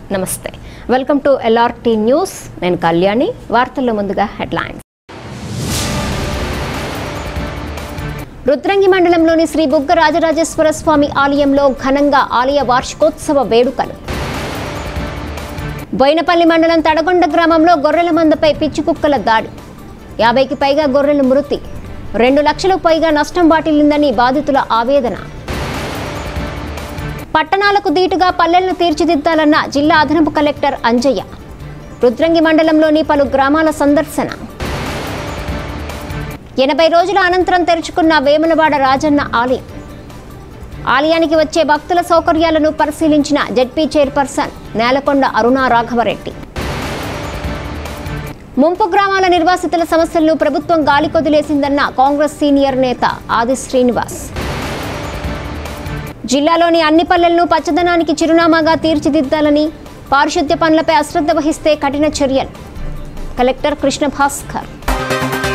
నమస్తే welcome to LRT news నేను కళ్యాణి వార్తల్లో ముందుగా హెడ్లైన్స్ రుద్రంగి మండలంలోని శ్రీ బుగ్గ రాజరాజేశ్వర స్వామి ఆలయంలో ఘనంగా ఆలయ వార్షికోత్సవ వేడుకలు బోయినపల్లి మండలం తడగొండ గ్రామంలో గొర్రెల మందపై పిచ్చి కుక్కల దాడి యాభైకి పైగా గొర్రెల మృతి రెండు లక్షలకు పైగా నష్టం వాటిల్లిందని బాధితుల ఆవేదన పట్టణాలకు దీటుగా పల్లెలను తీర్చిదిద్దాలన్న జిల్లా అదనపు కలెక్టర్ అంజయ్య రుద్రంగి మండలంలోని పలు గ్రామాల సందర్శన ఎనభై రోజుల అనంతరం తెరుచుకున్న వేములవాడ రాజన్న ఆలయం ఆలయానికి వచ్చే భక్తుల సౌకర్యాలను పరిశీలించిన జెడ్పీ చైర్పర్సన్ నేలకొండ అరుణా రాఘవరెడ్డి ముంపు గ్రామాల నిర్వాసితుల సమస్యలను ప్రభుత్వం గాలి కొదిలేసిందన్న కాంగ్రెస్ సీనియర్ నేత ఆది శ్రీనివాస్ జిల్లాలోని అన్ని పల్లెలను పచ్చదనానికి చిరునామాగా తీర్చిదిద్దాలని పారిశుద్ధ్య పనులపై అశ్రద్ధ వహిస్తే కఠిన చర్యలు కలెక్టర్ కృష్ణ భాస్కర్